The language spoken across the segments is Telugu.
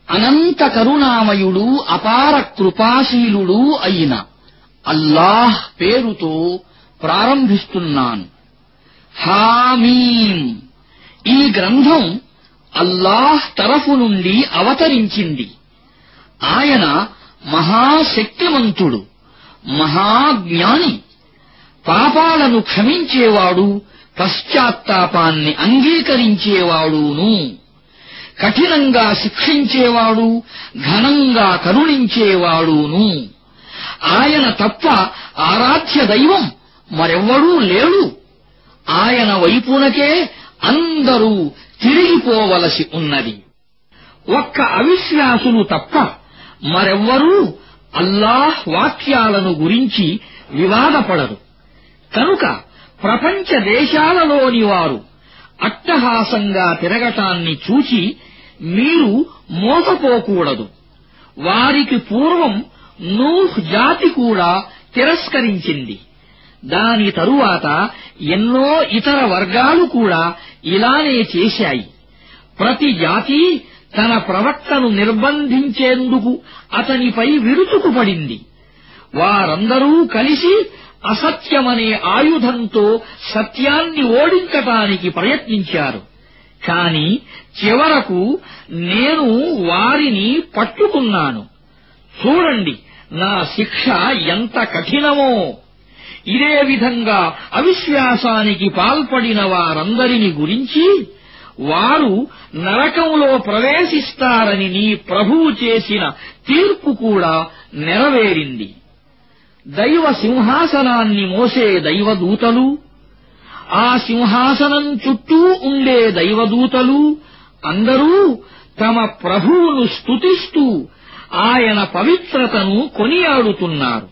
అనంత కరుణామయుడు అపార కృపాశీలుడు అయిన అల్లాహ్ పేరుతో ప్రారంభిస్తున్నాను హామీం ఈ గ్రంథం అల్లాహ్ తరఫు నుండి అవతరించింది ఆయన మహాశక్తిమంతుడు మహాజ్ఞాని పాపాలను క్షమించేవాడు పశ్చాత్తాపాన్ని అంగీకరించేవాడును కఠినంగా శిక్షించేవాడు ఘనంగా కరుణించేవాడును ఆయన తప్ప ఆరాధ్య దైవం మరెవ్వడూ లేడు ఆయన వైపునకే అందరూ తిరిగిపోవలసి ఉన్నది ఒక్క అవిశ్వాసులు తప్ప మరెవ్వరూ అల్లాహ్ వాక్యాలను గురించి వివాదపడరు కనుక ప్రపంచ దేశాలలోని వారు అట్టహాసంగా తిరగటాన్ని చూచి మీరు మోసపోకూడదు వారికి పూర్వం నూహ్ జాతి కూడా తిరస్కరించింది దాని తరువాత ఎన్నో ఇతర వర్గాలు కూడా ఇలానే చేశాయి ప్రతి జాతి తన ప్రవక్తను నిర్బంధించేందుకు అతనిపై విరుచుకుపడింది వారందరూ కలిసి అసత్యమనే ఆయుధంతో సత్యాన్ని ఓడించటానికి ప్రయత్నించారు కాని చివరకు నేను వారిని పట్టుకున్నాను చూడండి నా శిక్ష ఎంత కఠినమో ఇదే విధంగా అవిశ్వాసానికి పాల్పడిన వారందరిని గురించి వారు నరకంలో ప్రవేశిస్తారని నీ ప్రభువు చేసిన తీర్పు కూడా నెరవేరింది దైవ సింహాసనాన్ని మోసే దైవదూతలు ఆ సింహాసనం చుట్టూ ఉండే దైవదూతలు అందరూ తమ ప్రభువును స్తుతిస్తూ ఆయన పవిత్రతను కొనియాడుతున్నారు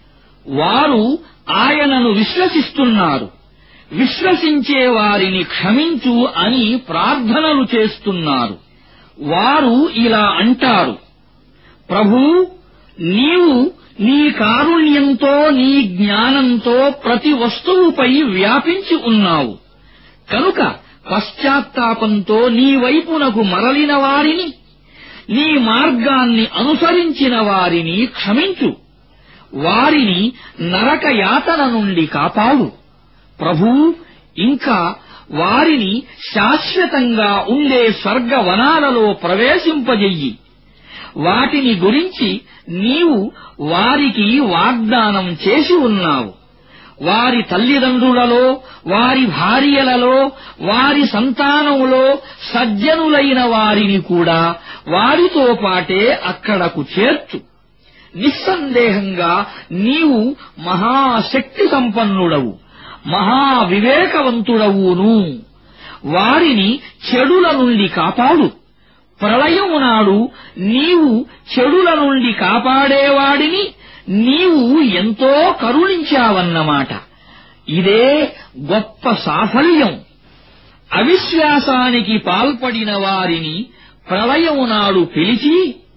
వారు ఆయనను విశ్వసిస్తున్నారు విశ్వసించే వారిని క్షమించు అని ప్రార్థనలు చేస్తున్నారు వారు ఇలా అంటారు ప్రభూ నీవు నీ కారుణ్యంతో నీ జ్ఞానంతో ప్రతి వస్తువుపై వ్యాపించి ఉన్నావు కనుక పశ్చాత్తాపంతో నీ వైపునకు మరలిన వారిని నీ మార్గాన్ని అనుసరించిన వారిని క్షమించు వారిని నరక యాతన నుండి కాపాడు ప్రభూ ఇంకా వారిని శాశ్వతంగా ఉండే స్వర్గవనాలలో ప్రవేశింపజెయ్యి వాటిని గురించి నీవు వారికి వాగ్దానం చేసి ఉన్నావు వారి తల్లిదండ్రులలో వారి భార్యలలో వారి సంతానములో సజ్జనులైన వారిని కూడా వారితో పాటే అక్కడకు చేర్చు నిస్సందేహంగా నీవు మహాశక్తి సంపన్నుడవు మహావివేకవంతుడవును వారిని చెడుల నుండి కాపాడు ప్రళయము నాడు నీవు చెడుల నుండి కాపాడేవాడిని నీవు ఎంతో కరుణించావన్నమాట ఇదే గొప్ప సాఫల్యం అవిశ్వాసానికి పాల్పడిన వారిని ప్రళయము నాడు పిలిచి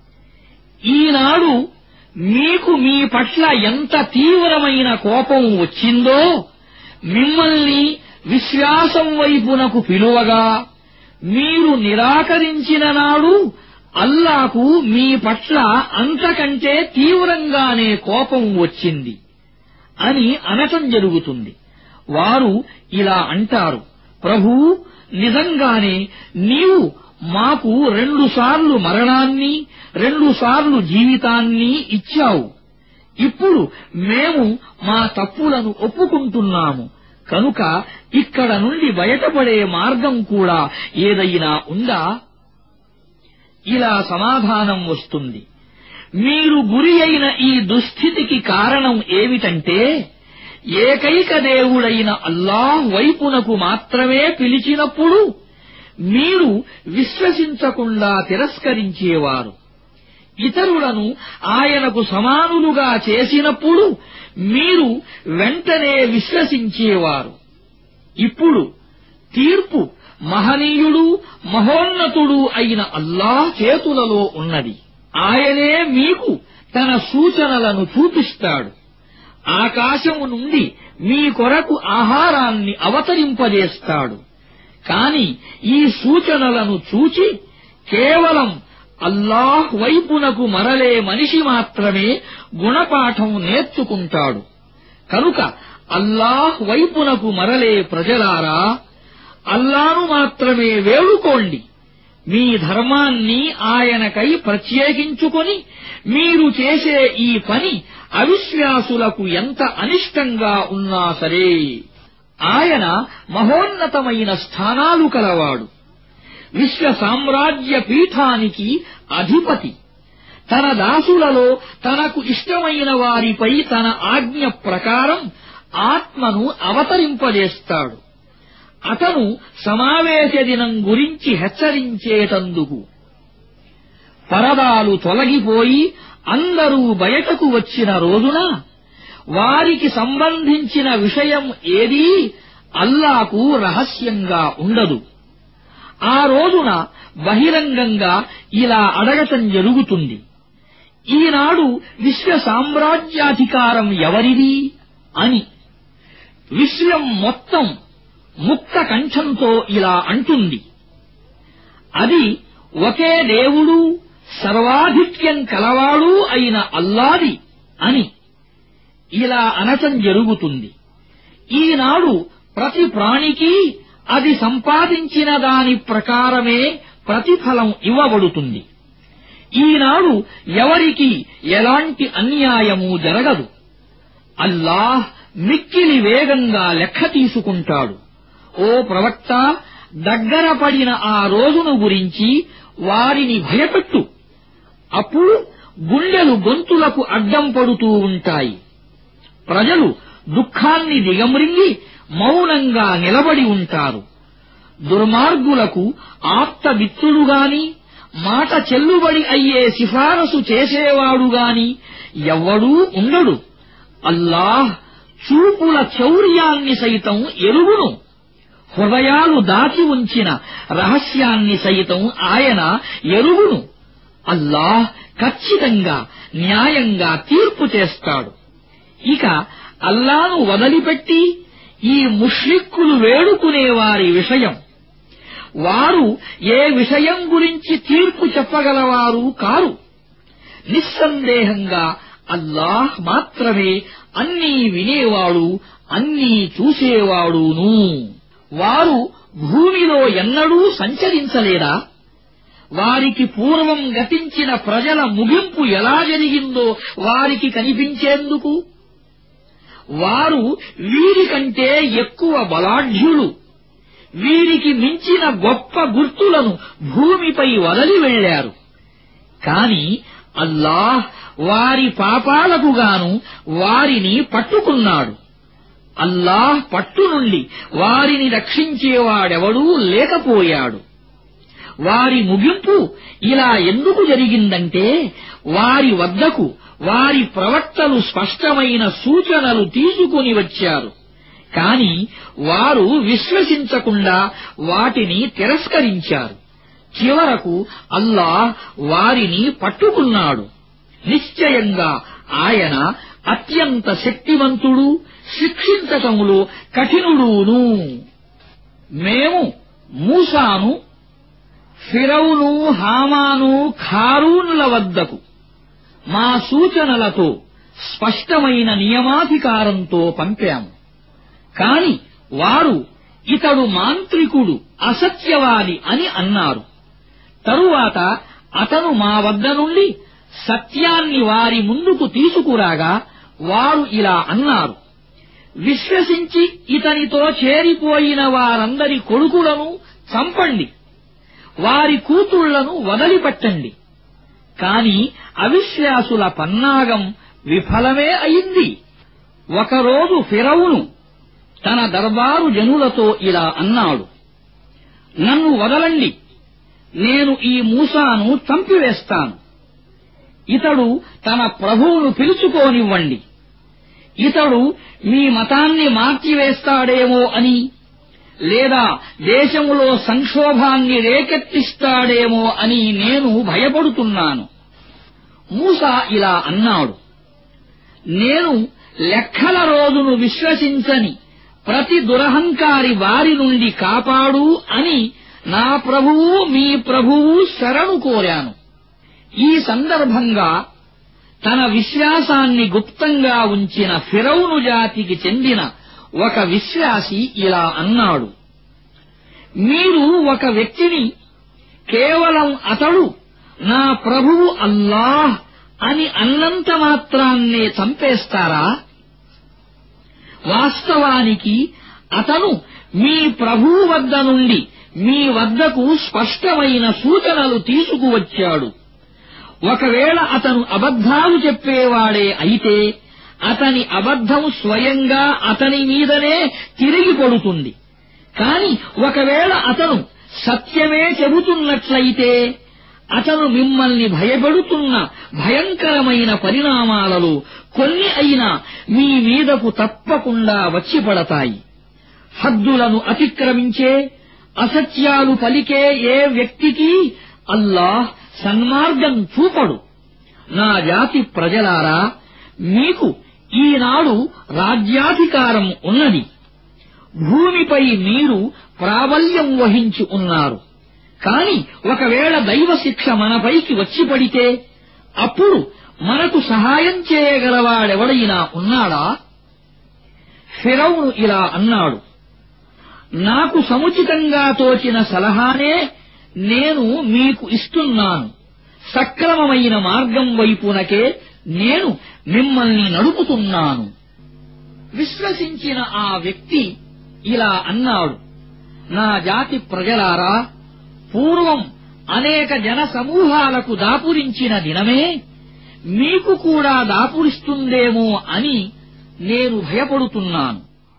ఈనాడు మీకు మీ పట్ల ఎంత తీవ్రమైన కోపం వచ్చిందో మిమ్మల్ని విశ్వాసం వైపునకు పిలువగా మీరు నిరాకరించిన నాడు అల్లాకు మీ పట్ల అంతకంటే తీవ్రంగానే కోపం వచ్చింది అని అనటం జరుగుతుంది వారు ఇలా అంటారు ప్రభూ నిజంగానే నీవు మాకు రెండుసార్లు మరణాన్ని రెండుసార్లు జీవితాన్ని ఇచ్చావు ఇప్పుడు మేము మా తప్పులను ఒప్పుకుంటున్నాము కనుక ఇక్కడ నుండి బయటపడే మార్గం కూడా ఏదైనా ఉందా ఇలా సమాధానం వస్తుంది మీరు గురి అయిన ఈ దుస్థితికి కారణం ఏమిటంటే ఏకైక దేవుడైన అల్లాహ్ వైపునకు మాత్రమే పిలిచినప్పుడు మీరు విశ్వసించకుండా తిరస్కరించేవారు ఇతరులను ఆయనకు సమానులుగా చేసినప్పుడు మీరు వెంటనే విశ్వసించేవారు ఇప్పుడు తీర్పు మహనీయుడు మహోన్నతుడు అయిన అల్లాహ్ చేతులలో ఉన్నది ఆయనే మీకు తన సూచనలను చూపిస్తాడు ఆకాశము నుండి మీ కొరకు ఆహారాన్ని అవతరింపజేస్తాడు కాని ఈ సూచనలను చూచి కేవలం అల్లాహ్ వైపునకు మరలే మనిషి మాత్రమే గుణపాఠం నేర్చుకుంటాడు కనుక అల్లాహ్ వైపునకు మరలే ప్రజలారా అల్లాను మాత్రమే వేడుకోండి మీ ధర్మాన్ని ఆయనకై ప్రత్యేకించుకొని మీరు చేసే ఈ పని అవిశ్వాసులకు ఎంత అనిష్టంగా ఉన్నా సరే ఆయన మహోన్నతమైన స్థానాలు కలవాడు విశ్వ సామ్రాజ్య పీఠానికి అధిపతి తన దాసులలో తనకు ఇష్టమైన వారిపై తన ఆజ్ఞ ప్రకారం ఆత్మను అవతరింపజేస్తాడు అతను సమావేశ దినం గురించి హెచ్చరించేటందుకు పరదాలు తొలగిపోయి అందరూ బయటకు వచ్చిన రోజున వారికి సంబంధించిన విషయం ఏదీ అల్లాకు రహస్యంగా ఉండదు ఆ రోజున బహిరంగంగా ఇలా అడగటం జరుగుతుంది ఈనాడు విశ్వ సామ్రాజ్యాధికారం ఎవరిది అని విశ్వం మొత్తం ముక్త కంఠంతో ఇలా అంటుంది అది ఒకే దేవుడు సర్వాధిక్యం కలవాడు అయిన అల్లాది అని ఇలా అనటం జరుగుతుంది ఈనాడు ప్రతి ప్రాణికి అది సంపాదించిన దాని ప్రకారమే ప్రతిఫలం ఇవ్వబడుతుంది ఈనాడు ఎవరికి ఎలాంటి అన్యాయము జరగదు అల్లాహ్ మిక్కిలి వేగంగా లెక్క తీసుకుంటాడు ఓ ప్రవక్త దగ్గర పడిన ఆ రోజును గురించి వారిని భయపెట్టు అప్పుడు గుండెలు గొంతులకు అడ్డం పడుతూ ఉంటాయి ప్రజలు దుఃఖాన్ని దిగమ్రింగి మౌనంగా నిలబడి ఉంటారు దుర్మార్గులకు ఆప్త మిత్రులుగాని మాట చెల్లుబడి అయ్యే సిఫారసు చేసేవాడుగాని ఎవ్వడూ ఉండడు అల్లాహ్ చూపుల చౌర్యాన్ని సైతం ఎరుగును హృదయాలు దాచి ఉంచిన రహస్యాన్ని సైతం ఆయన ఎరుగును అల్లాహ్ ఖచ్చితంగా న్యాయంగా తీర్పు చేస్తాడు ఇక అల్లాను వదిలిపెట్టి ఈ ముష్రిక్కులు వేడుకునే వారి విషయం వారు ఏ విషయం గురించి తీర్పు చెప్పగలవారు కారు నిస్సందేహంగా అల్లాహ్ మాత్రమే అన్నీ వినేవాడు అన్నీ చూసేవాడును వారు భూమిలో ఎన్నడూ సంచరించలేదా వారికి పూర్వం గతించిన ప్రజల ముగింపు ఎలా జరిగిందో వారికి కనిపించేందుకు వారు వీరికంటే ఎక్కువ బలాఢ్యులు వీరికి మించిన గొప్ప గుర్తులను భూమిపై వదలి వెళ్లారు కాని అల్లాహ్ వారి పాపాలకు గాను వారిని పట్టుకున్నాడు అల్లాహ్ పట్టు నుండి వారిని రక్షించేవాడెవడూ లేకపోయాడు వారి ముగింపు ఇలా ఎందుకు జరిగిందంటే వారి వద్దకు వారి ప్రవక్తలు స్పష్టమైన సూచనలు తీసుకుని వచ్చారు కాని వారు విశ్వసించకుండా వాటిని తిరస్కరించారు చివరకు అల్లాహ్ వారిని పట్టుకున్నాడు నిశ్చయంగా ఆయన అత్యంత శక్తివంతుడు శిక్షించటములో కఠినుడును మేము మూసాను ఫిరౌను హామాను ఖారూనుల వద్దకు మా సూచనలతో స్పష్టమైన నియమాధికారంతో పంపాము కాని వారు ఇతడు మాంత్రికుడు అసత్యవాది అని అన్నారు తరువాత అతను మా వద్ద నుండి సత్యాన్ని వారి ముందుకు తీసుకురాగా వారు ఇలా అన్నారు విశ్వసించి ఇతనితో చేరిపోయిన వారందరి కొడుకులను చంపండి వారి కూతుళ్లను వదిలిపెట్టండి కాని అవిశ్వాసుల పన్నాగం విఫలమే అయింది ఒకరోజు ఫిరవును తన దర్బారు జనులతో ఇలా అన్నాడు నన్ను వదలండి నేను ఈ మూసాను చంపివేస్తాను ఇతడు తన ప్రభువును పిలుచుకోనివ్వండి ఇతడు మీ మతాన్ని మార్చివేస్తాడేమో అని లేదా దేశములో సంక్షోభాన్ని రేకెత్తిస్తాడేమో అని నేను భయపడుతున్నాను మూసా ఇలా అన్నాడు నేను లెక్కల రోజును విశ్వసించని ప్రతి దురహంకారి వారి నుండి కాపాడు అని నా ప్రభువు మీ ప్రభువు శరణు కోరాను ఈ సందర్భంగా తన విశ్వాసాన్ని గుప్తంగా ఉంచిన ఫిరౌను జాతికి చెందిన ఒక విశ్వాసి ఇలా అన్నాడు మీరు ఒక వ్యక్తిని కేవలం అతడు నా ప్రభువు అల్లాహ్ అని అన్నంత మాత్రాన్నే చంపేస్తారా వాస్తవానికి అతను మీ ప్రభువు వద్ద నుండి మీ వద్దకు స్పష్టమైన సూచనలు తీసుకువచ్చాడు ఒకవేళ అతను అబద్ధాలు చెప్పేవాడే అయితే అతని అబద్ధం స్వయంగా అతని మీదనే తిరిగి పడుతుంది కాని ఒకవేళ అతను సత్యమే చెబుతున్నట్లయితే అతను మిమ్మల్ని భయపెడుతున్న భయంకరమైన పరిణామాలలో కొన్ని అయినా మీ మీదకు తప్పకుండా వచ్చి పడతాయి హద్దులను అతిక్రమించే అసత్యాలు పలికే ఏ వ్యక్తికి అల్లాహ్ సన్మార్గం చూపడు నా జాతి ప్రజలారా మీకు ఈనాడు రాజ్యాధికారం ఉన్నది భూమిపై మీరు ప్రాబల్యం వహించి ఉన్నారు కాని ఒకవేళ దైవ శిక్ష మనపైకి వచ్చి పడితే అప్పుడు మనకు సహాయం చేయగలవాడెవడైనా ఉన్నాడా ఫిరౌను ఇలా అన్నాడు నాకు సముచితంగా తోచిన సలహానే నేను మీకు ఇస్తున్నాను సక్రమమైన మార్గం వైపునకే నేను మిమ్మల్ని నడుపుతున్నాను విశ్వసించిన ఆ వ్యక్తి ఇలా అన్నాడు నా జాతి ప్రజలారా పూర్వం అనేక జన సమూహాలకు దాపురించిన దినమే మీకు కూడా దాపురిస్తుందేమో అని నేను భయపడుతున్నాను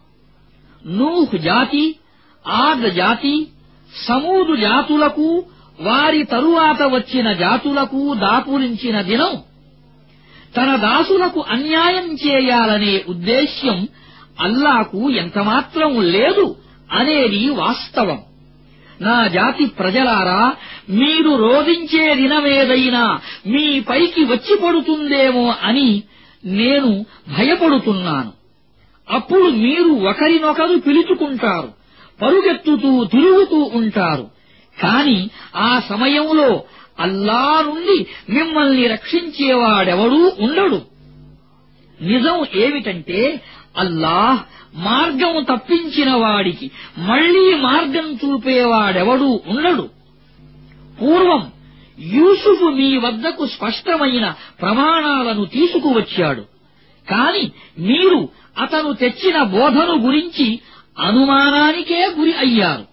నూహ్ జాతి ఆద్ జాతి సమూదు జాతులకు వారి తరువాత వచ్చిన జాతులకు దాపురించిన దినం తన దాసులకు అన్యాయం చేయాలనే ఉద్దేశ్యం అల్లాకు ఎంతమాత్రం లేదు అనేది వాస్తవం నా జాతి ప్రజలారా మీరు రోధించే దినమేదైనా మీ పైకి వచ్చి పడుతుందేమో అని నేను భయపడుతున్నాను అప్పుడు మీరు ఒకరినొకరు పిలుచుకుంటారు పరుగెత్తుతూ తిరుగుతూ ఉంటారు కాని ఆ సమయంలో అల్లా నుండి మిమ్మల్ని రక్షించేవాడెవడూ ఉండడు నిజం ఏమిటంటే అల్లాహ్ మార్గం తప్పించిన వాడికి మళ్లీ మార్గం చూపేవాడెవడూ ఉండడు పూర్వం యూసుఫు మీ వద్దకు స్పష్టమైన ప్రమాణాలను తీసుకువచ్చాడు కాని మీరు అతను తెచ్చిన బోధను గురించి అనుమానానికే గురి అయ్యారు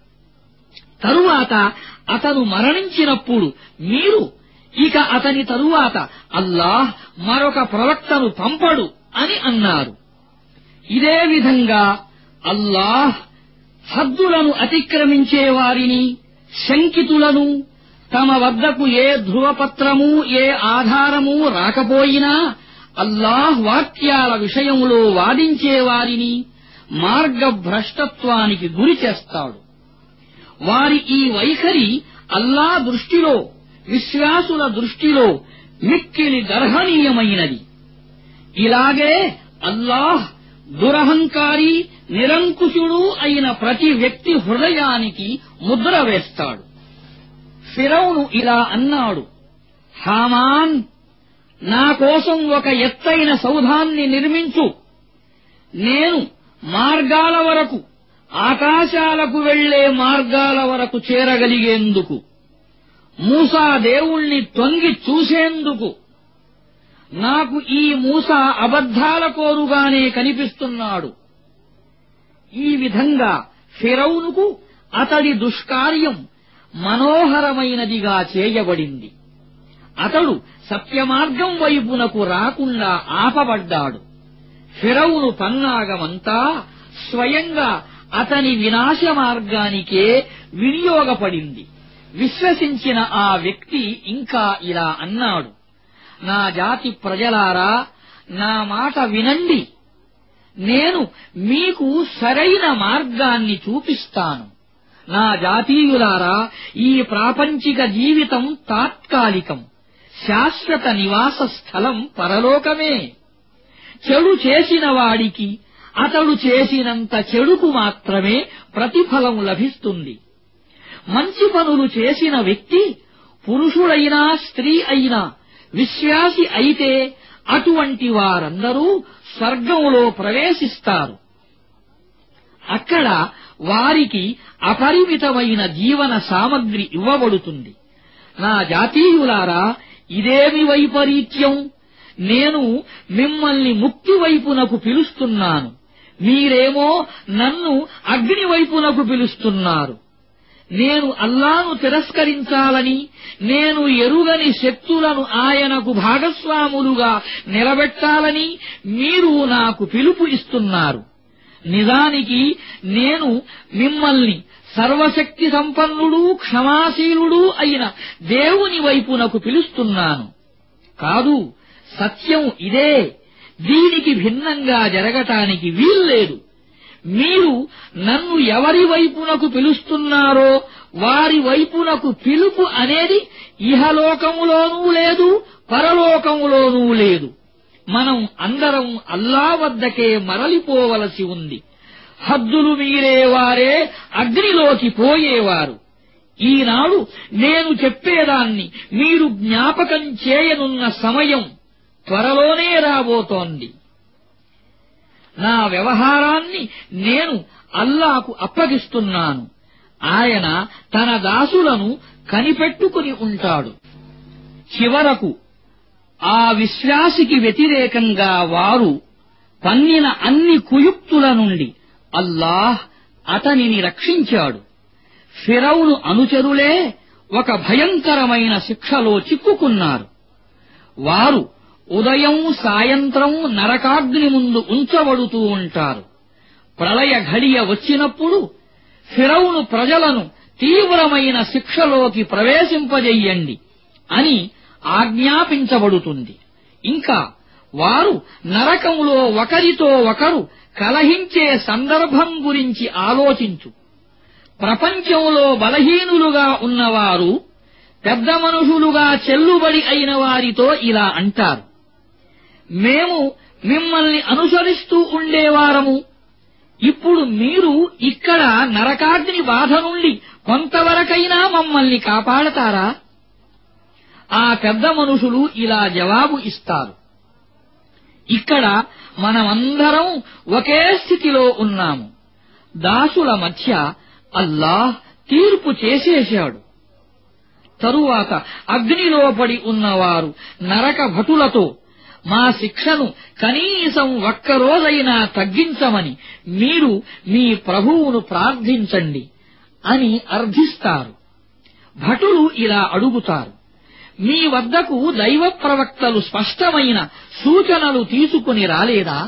తరువాత అతను మరణించినప్పుడు మీరు ఇక అతని తరువాత అల్లాహ్ మరొక ప్రవక్తను పంపడు అని అన్నారు ఇదే విధంగా అల్లాహ్ హద్దులను అతిక్రమించే వారిని శంకితులను తమ వద్దకు ఏ ధృవపత్రము ఏ ఆధారము రాకపోయినా అల్లాహ్ వాక్యాల విషయంలో వాదించే వారిని మార్గభ్రష్టత్వానికి గురి చేస్తాడు వారి ఈ వైఖరి అల్లా దృష్టిలో విశ్వాసుల దృష్టిలో మిక్కిలి గర్హనీయమైనది ఇలాగే అల్లాహ్ దురహంకారి నిరంకుశుడు అయిన ప్రతి వ్యక్తి హృదయానికి ముద్ర వేస్తాడు ఫిరౌను ఇలా అన్నాడు హామాన్ నా కోసం ఒక ఎత్తైన సౌధాన్ని నిర్మించు నేను మార్గాల వరకు ఆకాశాలకు వెళ్లే మార్గాల వరకు చేరగలిగేందుకు మూసా దేవుణ్ణి తొంగి చూసేందుకు నాకు ఈ మూస అబద్ధాల కోరుగానే కనిపిస్తున్నాడు ఈ విధంగా ఫిరౌనుకు అతడి దుష్కార్యం మనోహరమైనదిగా చేయబడింది అతడు సత్యమార్గం వైపునకు రాకుండా ఆపబడ్డాడు ఫిరౌను పన్నాగమంతా స్వయంగా అతని వినాశ మార్గానికే వినియోగపడింది విశ్వసించిన ఆ వ్యక్తి ఇంకా ఇలా అన్నాడు నా జాతి ప్రజలారా నా మాట వినండి నేను మీకు సరైన మార్గాన్ని చూపిస్తాను నా జాతీయులారా ఈ ప్రాపంచిక జీవితం తాత్కాలికం శాశ్వత నివాస స్థలం పరలోకమే చెడు చేసిన వాడికి అతడు చేసినంత చెడుకు మాత్రమే ప్రతిఫలం లభిస్తుంది మంచి పనులు చేసిన వ్యక్తి పురుషుడైనా స్త్రీ అయినా విశ్వాసి అయితే అటువంటి వారందరూ స్వర్గంలో ప్రవేశిస్తారు అక్కడ వారికి అపరిమితమైన జీవన సామగ్రి ఇవ్వబడుతుంది నా జాతీయులారా ఇదేమి వైపరీత్యం నేను మిమ్మల్ని ముక్తి వైపునకు పిలుస్తున్నాను మీరేమో నన్ను అగ్ని వైపునకు పిలుస్తున్నారు నేను అల్లాను తిరస్కరించాలని నేను ఎరుగని శక్తులను ఆయనకు భాగస్వాములుగా నిలబెట్టాలని మీరు నాకు పిలుపు ఇస్తున్నారు నిజానికి నేను మిమ్మల్ని సర్వశక్తి సంపన్నుడు క్షమాశీలుడు అయిన దేవుని వైపునకు పిలుస్తున్నాను కాదు సత్యం ఇదే దీనికి భిన్నంగా జరగటానికి వీల్లేదు మీరు నన్ను ఎవరి వైపునకు పిలుస్తున్నారో వారి వైపునకు పిలుపు అనేది ఇహలోకములోనూ లేదు పరలోకములోనూ లేదు మనం అందరం అల్లా వద్దకే మరలిపోవలసి ఉంది హద్దులు మీరేవారే అగ్నిలోకి పోయేవారు ఈనాడు నేను చెప్పేదాన్ని మీరు జ్ఞాపకం చేయనున్న సమయం త్వరలోనే రాబోతోంది నా వ్యవహారాన్ని నేను అల్లాకు అప్పగిస్తున్నాను ఆయన తన దాసులను కనిపెట్టుకుని ఉంటాడు చివరకు ఆ విశ్వాసికి వ్యతిరేకంగా వారు పన్నిన అన్ని కుయుక్తుల నుండి అల్లాహ్ అతనిని రక్షించాడు ఫిరౌను అనుచరులే ఒక భయంకరమైన శిక్షలో చిక్కుకున్నారు వారు ఉదయం సాయంత్రం నరకాగ్ని ముందు ఉంచబడుతూ ఉంటారు ప్రళయ ఘడియ వచ్చినప్పుడు ఫిరౌను ప్రజలను తీవ్రమైన శిక్షలోకి ప్రవేశింపజెయ్యండి అని ఆజ్ఞాపించబడుతుంది ఇంకా వారు నరకంలో ఒకరితో ఒకరు కలహించే సందర్భం గురించి ఆలోచించు ప్రపంచంలో బలహీనులుగా ఉన్నవారు పెద్ద మనుషులుగా చెల్లుబడి అయిన వారితో ఇలా అంటారు మేము మిమ్మల్ని అనుసరిస్తూ ఉండేవారము ఇప్పుడు మీరు ఇక్కడ నరకాగ్ని బాధ నుండి కొంతవరకైనా మమ్మల్ని కాపాడతారా ఆ పెద్ద మనుషులు ఇలా జవాబు ఇస్తారు ఇక్కడ మనమందరం ఒకే స్థితిలో ఉన్నాము దాసుల మధ్య అల్లాహ్ తీర్పు చేసేశాడు తరువాత అగ్నిలో పడి ఉన్నవారు నరక భటులతో మా శిక్షను కనీసం ఒక్కరోజైనా తగ్గించమని మీరు మీ ప్రభువును ప్రార్థించండి అని అర్థిస్తారు భటులు ఇలా అడుగుతారు మీ వద్దకు దైవ ప్రవక్తలు స్పష్టమైన సూచనలు తీసుకుని రాలేదా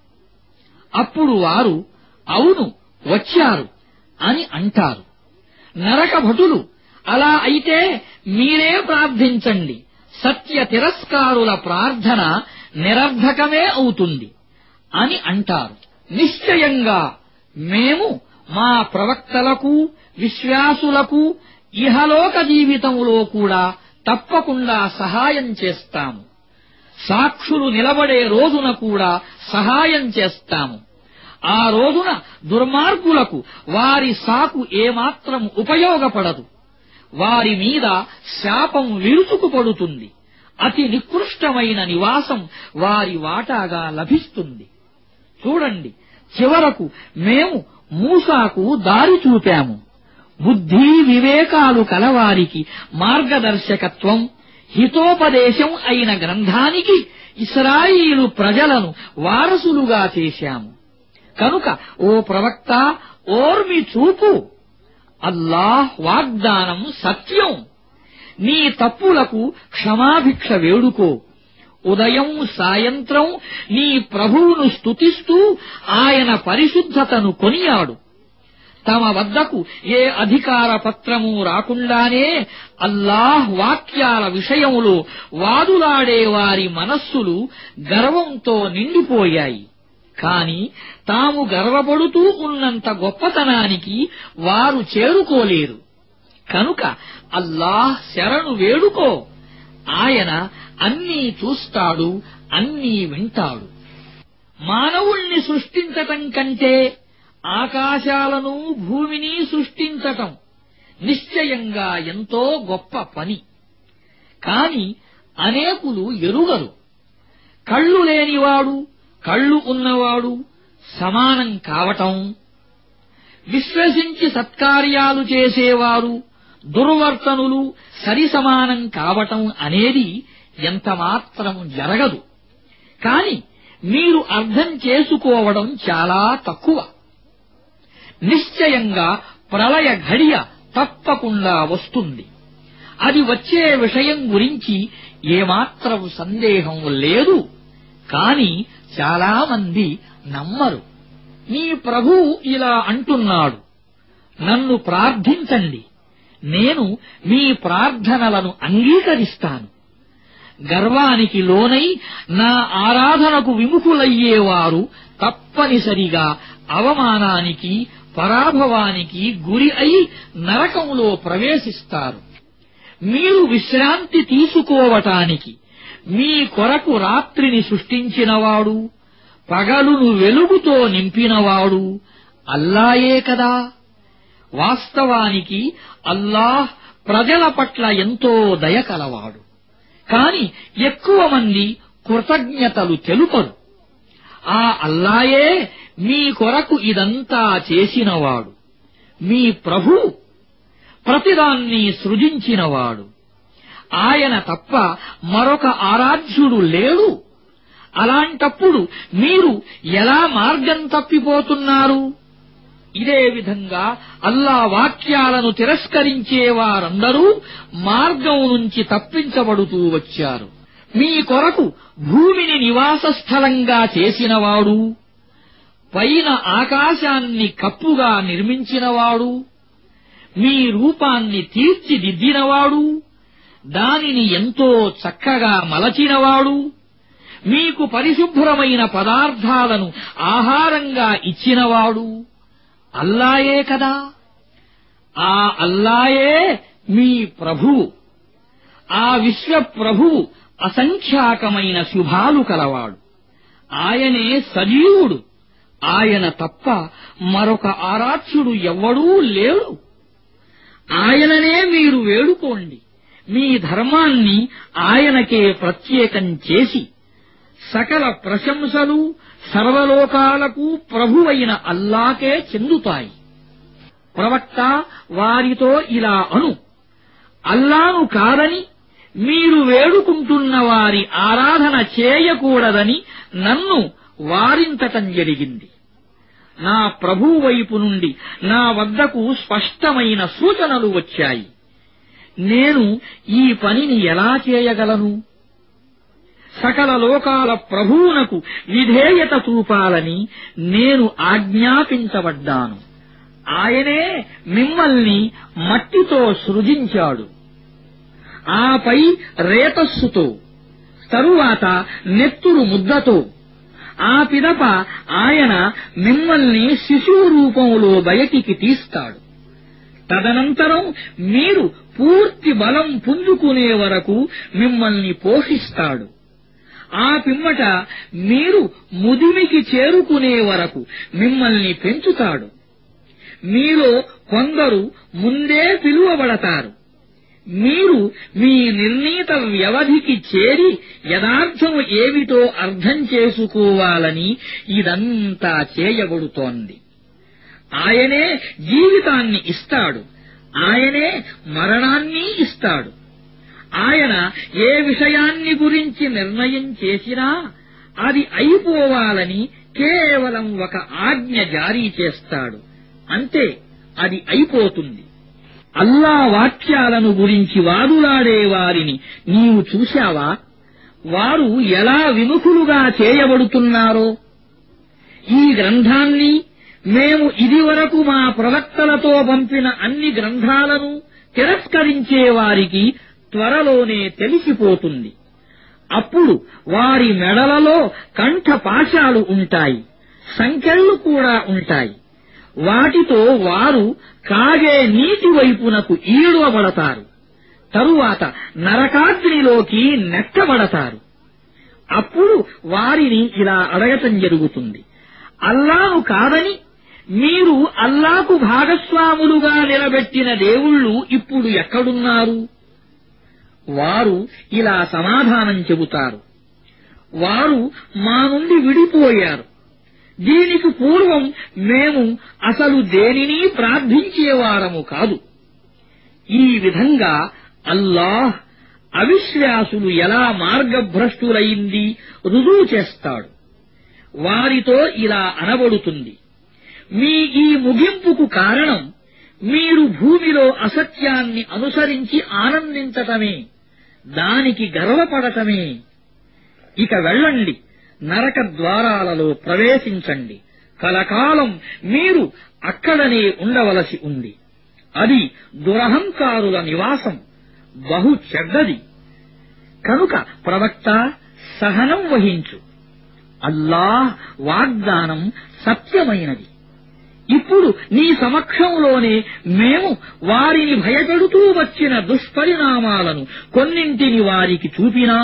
అప్పుడు వారు అవును వచ్చారు అని అంటారు నరక భటులు అలా అయితే మీరే ప్రార్థించండి సత్య తిరస్కారుల ప్రార్థన నిరర్ధకమే అవుతుంది అని అంటారు నిశ్చయంగా మేము మా ప్రవక్తలకు విశ్వాసులకు ఇహలోక జీవితంలో కూడా తప్పకుండా సహాయం చేస్తాము సాక్షులు నిలబడే రోజున కూడా సహాయం చేస్తాము ఆ రోజున దుర్మార్గులకు వారి సాకు ఏమాత్రం ఉపయోగపడదు వారి మీద శాపం విరుచుకుపడుతుంది అతి నికృష్టమైన నివాసం వారి వాటాగా లభిస్తుంది చూడండి చివరకు మేము మూసాకు దారి చూపాము బుద్ధి వివేకాలు కలవారికి మార్గదర్శకత్వం హితోపదేశం అయిన గ్రంథానికి ఇస్రాయిలు ప్రజలను వారసులుగా చేశాము కనుక ఓ ప్రవక్త ఓర్మి చూపు అల్లాహ్ వాగ్దానం సత్యం నీ తప్పులకు క్షమాభిక్ష వేడుకో ఉదయం సాయంత్రం నీ ప్రభువును స్తుతిస్తూ ఆయన పరిశుద్ధతను కొనియాడు తమ వద్దకు ఏ అధికార పత్రము రాకుండానే అల్లాహ్ వాక్యాల విషయంలో వాదులాడే వారి మనస్సులు గర్వంతో నిండిపోయాయి కాని తాము గర్వపడుతూ ఉన్నంత గొప్పతనానికి వారు చేరుకోలేరు కనుక అల్లాహ్ శరణు వేడుకో ఆయన అన్నీ చూస్తాడు అన్నీ వింటాడు మానవుణ్ణి సృష్టించటం కంటే ఆకాశాలను భూమిని సృష్టించటం నిశ్చయంగా ఎంతో గొప్ప పని కాని అనేకులు ఎరుగరు కళ్ళు లేనివాడు కళ్ళు ఉన్నవాడు సమానం కావటం విశ్వసించి సత్కార్యాలు చేసేవారు దుర్వర్తనులు సరిసమానం కావటం అనేది ఎంతమాత్రం జరగదు కాని మీరు అర్థం చేసుకోవడం చాలా తక్కువ నిశ్చయంగా ప్రళయ ఘడియ తప్పకుండా వస్తుంది అది వచ్చే విషయం గురించి ఏమాత్రం సందేహం లేదు కాని చాలామంది నమ్మరు నీ ప్రభువు ఇలా అంటున్నాడు నన్ను ప్రార్థించండి నేను మీ ప్రార్థనలను అంగీకరిస్తాను గర్వానికి లోనై నా ఆరాధనకు విముఖులయ్యేవారు తప్పనిసరిగా అవమానానికి పరాభవానికి గురి అయి నరకంలో ప్రవేశిస్తారు మీరు విశ్రాంతి తీసుకోవటానికి మీ కొరకు రాత్రిని సృష్టించినవాడు పగలును వెలుగుతో నింపినవాడు అల్లాయే కదా వాస్తవానికి అల్లాహ్ ప్రజల పట్ల ఎంతో దయ కలవాడు కాని ఎక్కువ మంది కృతజ్ఞతలు తెలుపరు ఆ అల్లాయే మీ కొరకు ఇదంతా చేసినవాడు మీ ప్రభు ప్రతిదాన్ని సృజించినవాడు ఆయన తప్ప మరొక ఆరాధ్యుడు లేడు అలాంటప్పుడు మీరు ఎలా మార్గం తప్పిపోతున్నారు ఇదే విధంగా అల్లా వాక్యాలను తిరస్కరించే వారందరూ మార్గం నుంచి తప్పించబడుతూ వచ్చారు మీ కొరకు భూమిని నివాస స్థలంగా చేసినవాడు పైన ఆకాశాన్ని కప్పుగా నిర్మించినవాడు మీ రూపాన్ని తీర్చిదిద్దినవాడు దానిని ఎంతో చక్కగా మలచినవాడు మీకు పరిశుభ్రమైన పదార్థాలను ఆహారంగా ఇచ్చినవాడు అల్లాయే కదా ఆ అల్లాయే మీ ప్రభువు ఆ విశ్వ ప్రభువు అసంఖ్యాకమైన శుభాలు కలవాడు ఆయనే సజీవుడు ఆయన తప్ప మరొక ఆరాధ్యుడు ఎవ్వడూ లేడు ఆయననే మీరు వేడుకోండి మీ ధర్మాన్ని ఆయనకే ప్రత్యేకం చేసి సకల ప్రశంసలు సర్వలోకాలకు ప్రభువైన అల్లాకే చెందుతాయి ప్రవక్త వారితో ఇలా అను అల్లాను కాదని మీరు వేడుకుంటున్న వారి ఆరాధన చేయకూడదని నన్ను వారించటం జరిగింది నా ప్రభువు వైపు నుండి నా వద్దకు స్పష్టమైన సూచనలు వచ్చాయి నేను ఈ పనిని ఎలా చేయగలను సకల లోకాల ప్రభువునకు విధేయత చూపాలని నేను ఆజ్ఞాపించబడ్డాను ఆయనే మిమ్మల్ని మట్టితో సృజించాడు ఆపై రేతస్సుతో తరువాత నెత్తురు ముద్దతో ఆ పిదప ఆయన మిమ్మల్ని శిశువు రూపంలో బయటికి తీస్తాడు తదనంతరం మీరు పూర్తి బలం పుంజుకునే వరకు మిమ్మల్ని పోషిస్తాడు ఆ పిమ్మట మీరు ముదిమికి చేరుకునే వరకు మిమ్మల్ని పెంచుతాడు మీలో కొందరు ముందే పిలువబడతారు మీరు మీ నిర్ణీత వ్యవధికి చేరి యథార్థము ఏమిటో అర్థం చేసుకోవాలని ఇదంతా చేయబడుతోంది ఆయనే జీవితాన్ని ఇస్తాడు ఆయనే మరణాన్ని ఇస్తాడు ఆయన ఏ విషయాన్ని గురించి నిర్ణయం చేసినా అది అయిపోవాలని కేవలం ఒక ఆజ్ఞ జారీ చేస్తాడు అంతే అది అయిపోతుంది అల్లా వాక్యాలను గురించి వాదులాడే వారిని నీవు చూశావా వారు ఎలా విముఖులుగా చేయబడుతున్నారో ఈ గ్రంథాన్ని మేము ఇదివరకు మా ప్రవక్తలతో పంపిన అన్ని గ్రంథాలను తిరస్కరించే వారికి త్వరలోనే తెలిసిపోతుంది అప్పుడు వారి మెడలలో కంఠపాశాలు ఉంటాయి సంఖ్యలు కూడా ఉంటాయి వాటితో వారు కాగే నీటి వైపునకు ఈడవబడతారు తరువాత నరకాగ్నిలోకి నెట్టబడతారు అప్పుడు వారిని ఇలా అడగటం జరుగుతుంది అల్లాను కాదని మీరు అల్లాకు భాగస్వాములుగా నిలబెట్టిన దేవుళ్ళు ఇప్పుడు ఎక్కడున్నారు వారు ఇలా సమాధానం చెబుతారు వారు మా నుండి విడిపోయారు దీనికి పూర్వం మేము అసలు దేనిని ప్రార్థించేవారము కాదు ఈ విధంగా అల్లాహ్ అవిశ్వాసులు ఎలా మార్గభ్రష్టులయింది రుజువు చేస్తాడు వారితో ఇలా అనబడుతుంది మీ ఈ ముగింపుకు కారణం మీరు భూమిలో అసత్యాన్ని అనుసరించి ఆనందించటమే దానికి గర్వపడటమే ఇక వెళ్ళండి నరక ద్వారాలలో ప్రవేశించండి కలకాలం మీరు అక్కడనే ఉండవలసి ఉంది అది దురహంకారుల నివాసం బహు చెడ్డది కనుక ప్రవక్త సహనం వహించు అల్లాహ్ వాగ్దానం సత్యమైనది ఇప్పుడు నీ సమక్షంలోనే మేము వారిని భయపెడుతూ వచ్చిన దుష్పరిణామాలను కొన్నింటిని వారికి చూపినా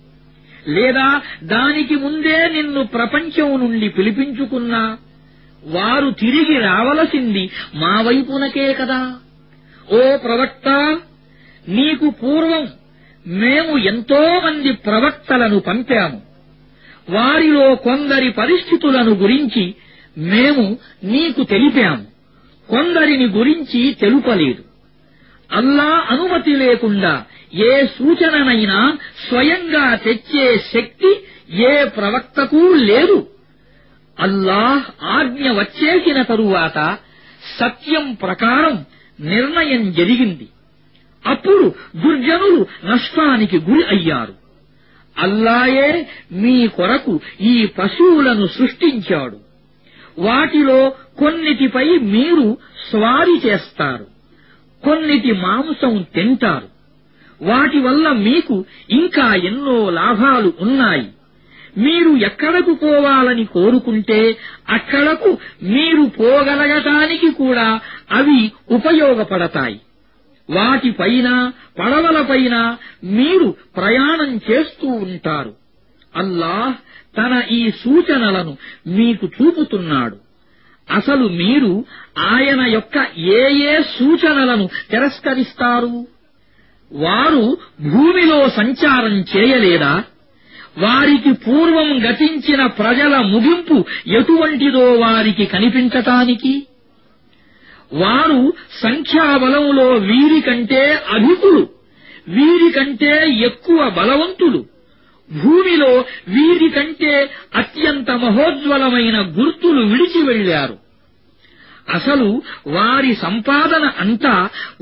లేదా దానికి ముందే నిన్ను ప్రపంచం నుండి పిలిపించుకున్నా వారు తిరిగి రావలసింది మా వైపునకే కదా ఓ ప్రవక్త నీకు పూర్వం మేము ఎంతో మంది ప్రవక్తలను పంపాము వారిలో కొందరి పరిస్థితులను గురించి మేము నీకు తెలిపాము కొందరిని గురించి తెలుపలేదు అల్లా అనుమతి లేకుండా ఏ సూచననైనా స్వయంగా తెచ్చే శక్తి ఏ ప్రవక్తకు లేదు అల్లాహ్ ఆజ్ఞ వచ్చేసిన తరువాత సత్యం ప్రకారం నిర్ణయం జరిగింది అప్పుడు దుర్జనులు నష్టానికి గురి అయ్యారు అల్లాయే మీ కొరకు ఈ పశువులను సృష్టించాడు వాటిలో కొన్నిటిపై మీరు స్వారీ చేస్తారు కొన్నిటి మాంసం తింటారు వాటి వల్ల మీకు ఇంకా ఎన్నో లాభాలు ఉన్నాయి మీరు ఎక్కడకు పోవాలని కోరుకుంటే అక్కడకు మీరు పోగలగటానికి కూడా అవి ఉపయోగపడతాయి వాటిపైన పడవలపైన మీరు ప్రయాణం చేస్తూ ఉంటారు అల్లాహ్ తన ఈ సూచనలను మీకు చూపుతున్నాడు అసలు మీరు ఆయన యొక్క ఏ ఏ సూచనలను తిరస్కరిస్తారు వారు భూమిలో సంచారం చేయలేదా వారికి పూర్వం గతించిన ప్రజల ముగింపు ఎటువంటిదో వారికి కనిపించటానికి వారు సంఖ్యాబలంలో వీరికంటే అధికులు వీరికంటే ఎక్కువ బలవంతులు భూమిలో వీరికంటే అత్యంత మహోజ్వలమైన గుర్తులు విడిచి వెళ్లారు అసలు వారి సంపాదన అంతా